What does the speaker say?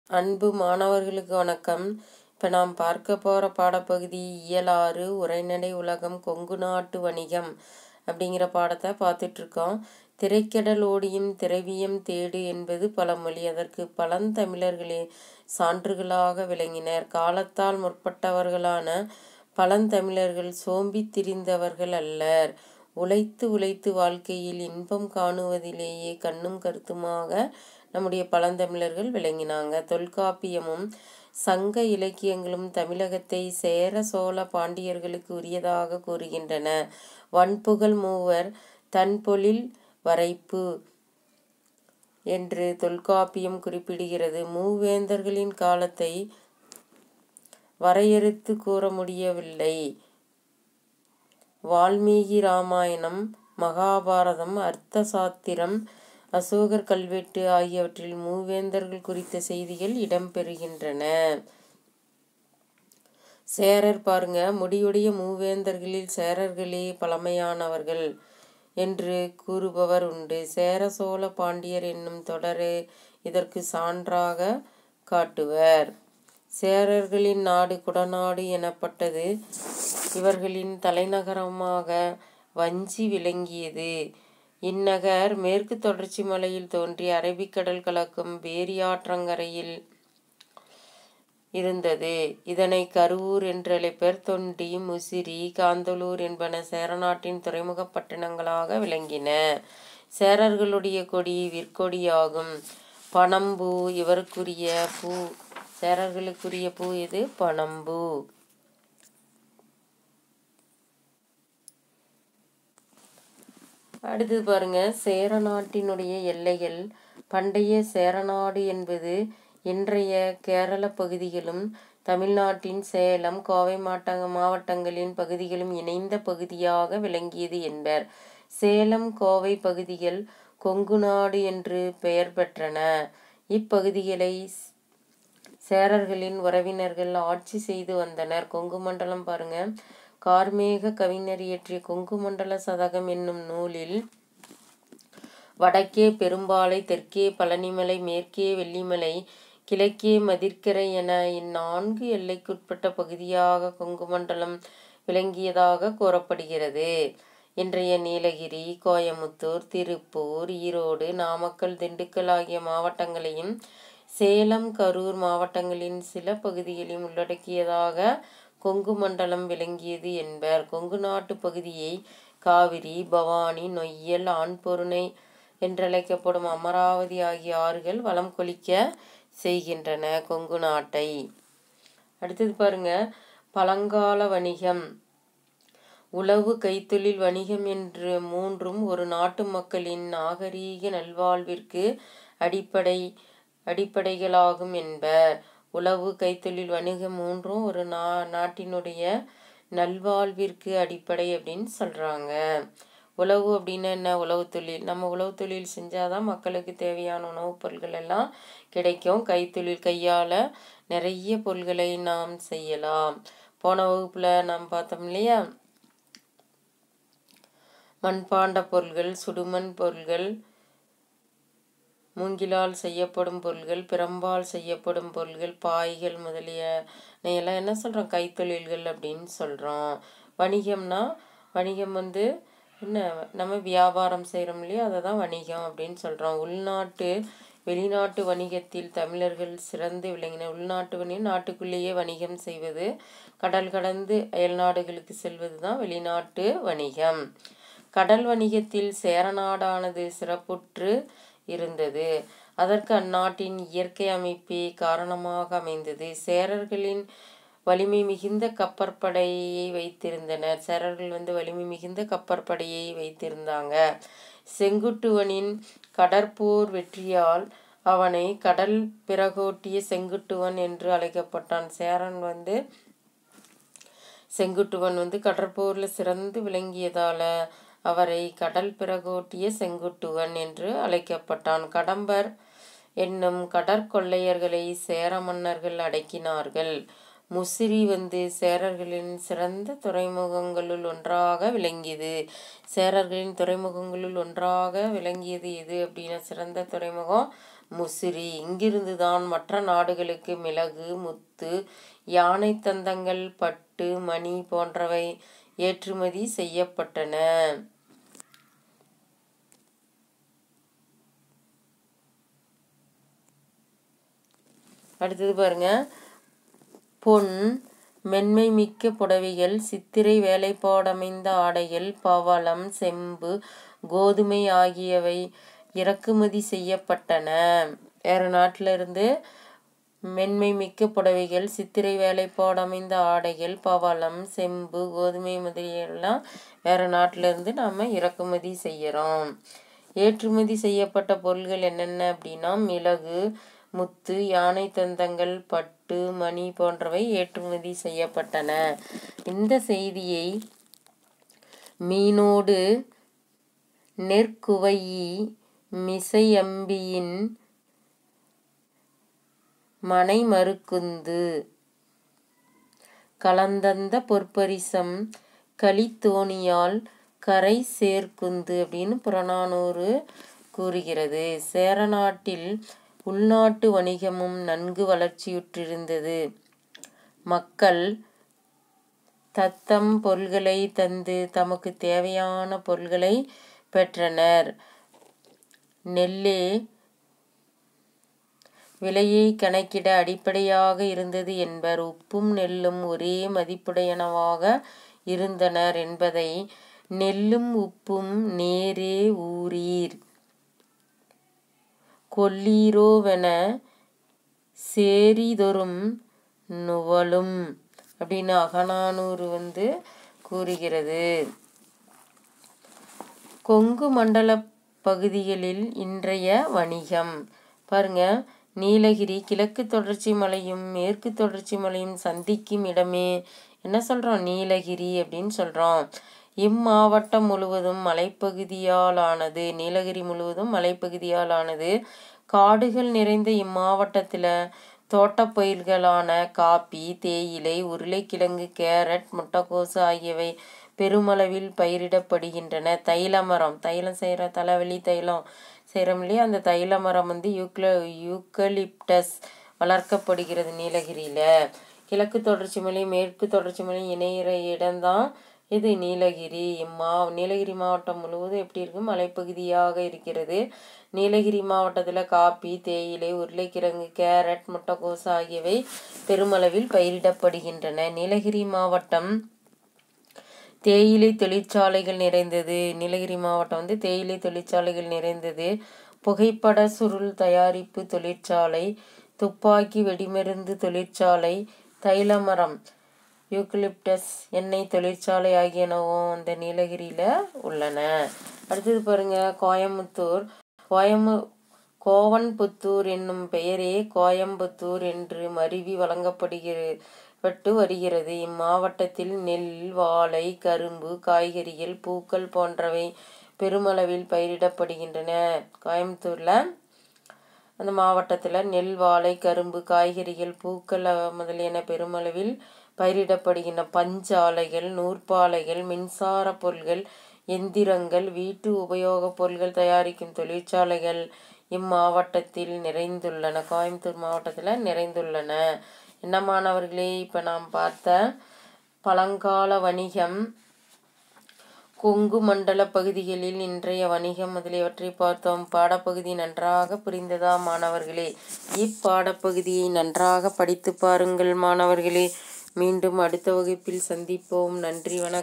அன்பு மாணவர்களுக்கு வணக்கம் இப்போ நாம் பார்க்க போகிற பாடப்பகுதி இயல் ஆறு உரைநடை உலகம் கொங்கு நாட்டு வணிகம் அப்படிங்கிற பாடத்தை பார்த்துட்ருக்கோம் திரைக்கடல் ஓடியும் திரவியம் தேடு என்பது பழமொழி அதற்கு பழந்தமிழர்களே சான்றுகளாக விளங்கினர் காலத்தால் முற்பட்டவர்களான பழந்தமிழர்கள் சோம்பி திரிந்தவர்கள் அல்லர் உழைத்து உழைத்து வாழ்க்கையில் இன்பம் காணுவதிலேயே கண்ணும் கருத்துமாக நம்முடைய பழந்தமிழர்கள் விளங்கினாங்க தொல்காப்பியமும் சங்க இலக்கியங்களும் தமிழகத்தை சேர சோழ பாண்டியர்களுக்கு உரியதாக கூறுகின்றன வன்புகழ் மூவர் தன்பொழில் வரைப்பு என்று தொல்காப்பியம் குறிப்பிடுகிறது மூவேந்தர்களின் காலத்தை வரையறுத்து கூற முடியவில்லை வால்மீகி ராமாயணம் மகாபாரதம் அர்த்த சாத்திரம் அசோகர் கல்வெட்டு ஆகியவற்றில் மூவேந்தர்கள் குறித்த செய்திகள் இடம்பெறுகின்றன சேரர் பாருங்க முடியுடைய மூவேந்தர்களில் சேரர்களே பழமையானவர்கள் என்று கூறுபவர் உண்டு சேர சோழ பாண்டியர் என்னும் தொடரே இதற்கு சான்றாக காட்டுவர் சேரர்களின் நாடு குடநாடு எனப்பட்டது இவர்களின் தலைநகரமாக வஞ்சி விளங்கியது இந்நகர் மேற்கு தொடர்ச்சி மலையில் தோன்றி அரபிக்கடல் கலக்கும் பேரியாற்றங்கரையில் இருந்தது இதனை கருவூர் என்றழைப்பர் தொண்டி முசிறி காந்தலூர் என்பன சேரநாட்டின் துறைமுக பட்டணங்களாக விளங்கின சேரர்களுடைய கொடி விற்கொடியாகும் பனம்பூ இவருக்குரிய பூ சேரர்களுக்குரிய பூ இது பனம்பூ அடுத்தது பாருங்க சேர நாட்டினுடைய எல்லைகள் பண்டைய சேரநாடு என்பது இன்றைய கேரள பகுதிகளும் தமிழ்நாட்டின் சேலம் கோவை மாவட்ட மாவட்டங்களின் பகுதிகளும் இணைந்த பகுதியாக விளங்கியது என்பர் சேலம் கோவை பகுதிகள் கொங்கு நாடு என்று பெயர் பெற்றன இப்பகுதிகளை சேரர்களின் உறவினர்கள் ஆட்சி செய்து வந்தனர் கொங்கு மண்டலம் பாருங்க கார்மேக கவிஞர் இயற்றிய கொங்கு மண்டல சதகம் என்னும் நூலில் வடக்கே பெரும்பாலை தெற்கே பழனிமலை மேற்கே வெள்ளிமலை கிழக்கே மதிர்க்கரை என இந்நான்கு எல்லைக்குட்பட்ட பகுதியாக கொங்கு மண்டலம் விளங்கியதாக கூறப்படுகிறது இன்றைய நீலகிரி கோயமுத்தூர் திருப்பூர் ஈரோடு நாமக்கல் திண்டுக்கல் ஆகிய மாவட்டங்களையும் சேலம் கரூர் மாவட்டங்களின் சில பகுதிகளையும் உள்ளடக்கியதாக கொங்கு மண்டலம் விளங்கியது என்பர் கொங்கு நாட்டு பகுதியை காவிரி பவானி நொய்யல் ஆண்பொருணை என்றழைக்கப்படும் அமராவதி ஆகிய ஆறுகள் வளம் கொளிக்க செய்கின்றன கொங்கு நாட்டை அடுத்தது பாருங்க பழங்கால வணிகம் உளவு கைத்தொழில் வணிகம் என்று மூன்றும் ஒரு நாட்டு மக்களின் நாகரீக நல்வாழ்விற்கு அடிப்படை அடிப்படைகளாகும் என்பர் உளவு கைத்தொழில் வணிகம் மூன்றும் ஒரு நா நாட்டினுடைய நல்வாழ்விற்கு அடிப்படை அப்படின்னு சொல்கிறாங்க உழவு அப்படின்னா என்ன உழவு தொழில் நம்ம உழவு தொழில் செஞ்சாதான் மக்களுக்கு தேவையான உணவுப் பொருட்கள் எல்லாம் கிடைக்கும் கைத்தொழில் கையால் நிறைய பொருள்களை நாம் செய்யலாம் போன வகுப்பில் நாம் பார்த்தோம் இல்லையா மண்பாண்ட பொருள்கள் சுடுமண் பொருள்கள் மூங்கிலால் செய்யப்படும் பொருள்கள் பிரம்பால் செய்யப்படும் பொருள்கள் பாய்கள் முதலிய எல்லாம் என்ன சொல்கிறோம் கைத்தொழில்கள் அப்படின்னு சொல்கிறோம் வணிகம்னா வணிகம் வந்து என்ன நம்ம வியாபாரம் செய்கிறோம் இல்லையா அதை தான் வணிகம் அப்படின்னு சொல்கிறோம் உள்நாட்டு வெளிநாட்டு வணிகத்தில் தமிழர்கள் சிறந்து விளங்கின உள்நாட்டு வணிகம் நாட்டுக்குள்ளேயே வணிகம் செய்வது கடல் கடந்து அயல் நாடுகளுக்கு செல்வது தான் வெளிநாட்டு வணிகம் கடல் வணிகத்தில் சேரநாடானது சிறப்புற்று இருந்தது அதற்கு அந்நாட்டின் இயற்கை அமைப்பே காரணமாக அமைந்தது சேரர்களின் வலிமை மிகுந்த கப்பற்படையை வைத்திருந்தனர் சேரர்கள் வந்து வலிமை மிகுந்த கப்பற்படையை வைத்திருந்தாங்க செங்குட்டுவனின் கடற்போர் வெற்றியால் அவனை கடல் பிறகோட்டிய செங்குட்டுவன் என்று அழைக்கப்பட்டான் சேரன் வந்து செங்குட்டுவன் வந்து கடற்போரில் சிறந்து விளங்கியதால அவரை கடல் பிறகோட்டிய செங்குட்டுவன் என்று அழைக்கப்பட்டான் கடம்பர் என்னும் கடற்கொள்ளையர்களை சேர மன்னர்கள் அடக்கினார்கள் முசிறி வந்து சேரர்களின் சிறந்த துறைமுகங்களுள் ஒன்றாக விளங்கியது சேரர்களின் துறைமுகங்களுள் ஒன்றாக விளங்கியது எது அப்படின்னா சிறந்த துறைமுகம் முசிறி இங்கிருந்துதான் மற்ற நாடுகளுக்கு மிளகு முத்து யானை தந்தங்கள் பட்டு மணி போன்றவை ஏற்றுமதி செய்யப்பட்டன அடுத்தது பாருங்க பொன் மென்மை மிக்க புடவைகள் சித்திரை வேலைப்பாடமைந்த ஆடைகள் பவளம் செம்பு கோதுமை ஆகியவை இறக்குமதி செய்யப்பட்டன வேறு நாட்டிலிருந்து மென்மை மிக்க புடவைகள் சித்திரை வேலைப்பாடமைந்த ஆடைகள் பவளம் செம்பு கோதுமை முதலியெல்லாம் வேறு நாட்டிலிருந்து நாம் இறக்குமதி செய்கிறோம் ஏற்றுமதி செய்யப்பட்ட பொருள்கள் என்னென்ன அப்படின்னா மிளகு முத்து யானை தந்தங்கள் பட்டு மணி போன்றவை ஏற்றுமதி செய்யப்பட்டன இந்த செய்தியை மீனோடு நெற்குவையி மிசையம்பியின் மனை மறுக்குந்து கலந்தந்த பொற்பரிசம் கலித்தோணியால் கரை சேர்க்குந்து அப்படின்னு புறநானூறு கூறுகிறது சேரநாட்டில் உள்நாட்டு வணிகமும் நன்கு வளர்ச்சியுற்றிருந்தது மக்கள் தத்தம் பொருள்களை தந்து தமக்கு தேவையான பொருள்களை பெற்றனர் நெல்லே விலையை கணக்கிட அடிப்படையாக இருந்தது என்பர் உப்பும் நெல்லும் ஒரே மதிப்புடையனவாக இருந்தனர் என்பதை நெல்லும் உப்பும் நேரே ஊரீர் கொல்லீரோவென சேரிதொரும் நுவலும் அப்படின்னு அகநானூறு வந்து கூறுகிறது கொங்கு மண்டல பகுதிகளில் இன்றைய வணிகம் பாருங்க நீலகிரி கிழக்கு தொடர்ச்சி மலையும் மேற்கு தொடர்ச்சி மலையும் சந்திக்கும் இடமே என்ன சொல்கிறோம் நீலகிரி அப்படின்னு சொல்கிறோம் இம்மாவட்டம் முழுவதும் மலைப்பகுதியால் ஆனது நீலகிரி முழுவதும் மலைப்பகுதியால் ஆனது காடுகள் நிறைந்த இம்மாவட்டத்தில் தோட்டப்பயிர்களான காப்பி தேயிலை உருளைக்கிழங்கு கேரட் முட்டைக்கோசு ஆகியவை பெருமளவில் பயிரிடப்படுகின்றன தைல மரம் தைலம் செய்கிற தலைவலி தைலம் செய்கிறோம் இல்லையா அந்த தைல மரம் வந்து யூக்ல யூக்கலிப்டஸ் வளர்க்கப்படுகிறது நீலகிரியில் கிழக்கு தொடர்ச்சி மலை மேற்கு தொடர்ச்சி மலை இணையிற இடம்தான் இது நீலகிரி மா நீலகிரி மாவட்டம் முழுவதும் எப்படி இருக்கு மலைப்பகுதியாக இருக்கிறது நீலகிரி மாவட்டத்தில் காப்பி தேயிலை உருளைக்கிழங்கு கேரட் முட்டைக்கோசு ஆகியவை பெருமளவில் பயிரிடப்படுகின்றன நீலகிரி மாவட்டம் தேயிலை தொழிற்சாலைகள் நிறைந்தது நீலகிரி மாவட்டம் வந்து தேயிலை தொழிற்சாலைகள் நிறைந்தது புகைப்பட சுருள் தயாரிப்பு தொழிற்சாலை துப்பாக்கி வெடிமருந்து தொழிற்சாலை தைலமரம் யூக்கலிப்டஸ் எண்ணெய் தொழிற்சாலை ஆகியனவும் அந்த நீலகிரியில் உள்ளன அடுத்தது பாருங்க கோயம்புத்தூர் கோயம்பு கோவன்புத்தூர் என்னும் பெயரே கோயம்புத்தூர் என்று மருவி வழங்கப்படுகிறது பட்டு வருகிறது இம்மாவட்டத்தில் நெல் வாழை கரும்பு காய்கறிகள் பூக்கள் போன்றவை பெருமளவில் பயிரிடப்படுகின்றன கோயம்புத்தூரில் அந்த மாவட்டத்தில் நெல் வாழை கரும்பு காய்கறிகள் பூக்கள் முதலியன பெருமளவில் பயிரிடப்படுகின்ற பஞ்சாலைகள் நூற்பாலைகள் மின்சார பொருள்கள் எந்திரங்கள் வீட்டு உபயோகப் பொருள்கள் தயாரிக்கும் தொழிற்சாலைகள் இம்மாவட்டத்தில் நிறைந்துள்ளன கோயம்புத்தூர் மாவட்டத்தில் நிறைந்துள்ளன என்ன மாணவர்களே இப்போ நாம் பார்த்த பழங்கால வணிகம் கொங்கு மண்டல பகுதிகளில் இன்றைய வணிகம் முதலியவற்றை பார்த்தோம் பாடப்பகுதி நன்றாக புரிந்ததா மாணவர்களே இப்பாடப்பகுதியை நன்றாக படித்து பாருங்கள் மாணவர்களே மீண்டும் அடுத்த வகுப்பில் சந்திப்போம் நன்றி வணக்கம்